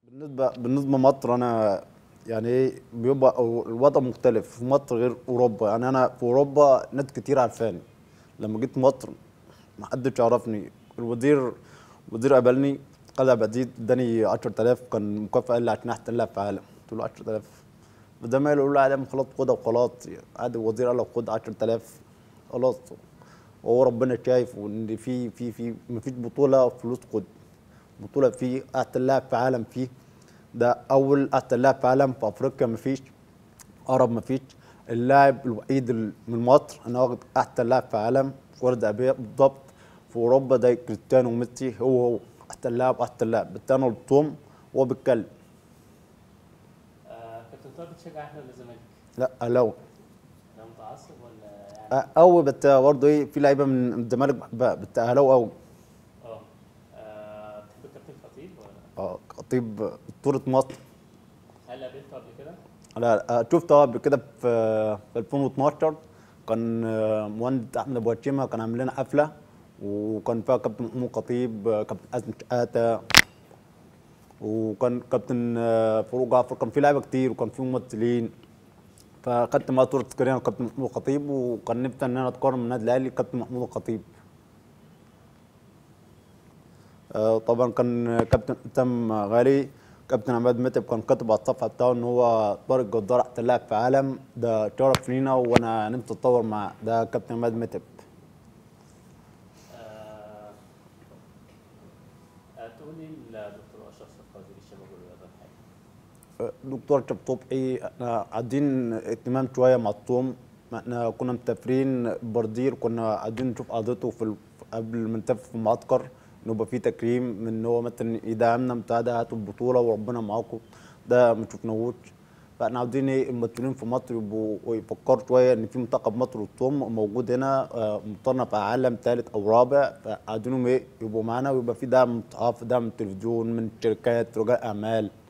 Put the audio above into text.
بالنسبه بالنسبه لمصر انا يعني ايه بيبقى أو الوضع مختلف في مصر غير اوروبا يعني انا في اوروبا ناس كتير عارفاني لما جيت مصر ما حدش يعرفني الوزير وزير قابلني قال يا بديد اداني 10000 كان مكافاه قال لي عشان احسن لاعب في العالم قلت له 10000 فزمايله يقولوا لي عادي خلاص خدها وخلاص عادي الوزير قال لك خد 10000 خلاص وهو ربنا شايف وان في في في مفيش بطوله فلوس خد بطوله في احسن لاعب في العالم فيه ده اول احسن لاعب في العالم في افريقيا مفيش عرب مفيش اللاعب الوحيد ال- من مصر انا واخد احسن لاعب في العالم في ورد ابيه بالضبط في اوروبا ده كريستيانو وميسي هو هو احسن لاعب احسن لاعب بالتاني الطوم وهو بيتكلم آه كابتن طارق بتشجع اهلي ولا زمالك؟ لا الاول ده متعصب ولا يعني قوي بس برضه ايه في لعيبه من من الزمالك بحبها بتاهلوا قوي اه آه، بتحب الكابتن خطيب ولا اه خطيب اسطوره مصر هل قابلته قبل كده؟ لا لا، شفته قبل كده في في 2012 كان آه، مهندس احمد ابو هشيمه كان عامل لنا حفله وكان فيها كابتن محمود خطيب آه، كابتن حسن شحاته وكان كابتن آه، فاروق جعفر كان في لعيبه كتير وكان في ممثلين فخدت معاه صوره تذكاريه انا كابتن محمود خطيب وكان نفسي ان انا اتقارن من النادي الاهلي كابتن محمود الخطيب آه، طبعا كان كابتن حسام غالي كابتن عماد متعب كان كاتب على الصفحه بتاعه ان هو طارق جدار احسن لاعب في العالم ده شرف لينا وانا نفسي اتطور معاه ده كابتن عماد متعب آه آه، تقولي لدكتور اشرف القاضي للشباب والرياضه حاجه آه، دكتور شاب صبحي احنا عايزين اهتمام شويه مع الصوم احنا كنا مسافرين بردير كنا عايزين نشوف قضيته في ال- قبل ما نسافر في المعسكر انه يبقى فيه تكريم من ان هو مثلا يدعمنا مساعده هاتوا البطوله وربنا معاكم ده ما شفناهوش فاحنا عاوزين ايه المسؤولين في مصر يبقوا يفكروا شويه ان في منتخب مصر والصوم موجود هنا آه، مصنف على عالم ثالث او رابع فعايزينهم ايه يبقوا معانا ويبقى في دعم من الصحافه دعم من التلفزيون من الشركات رجال اعمال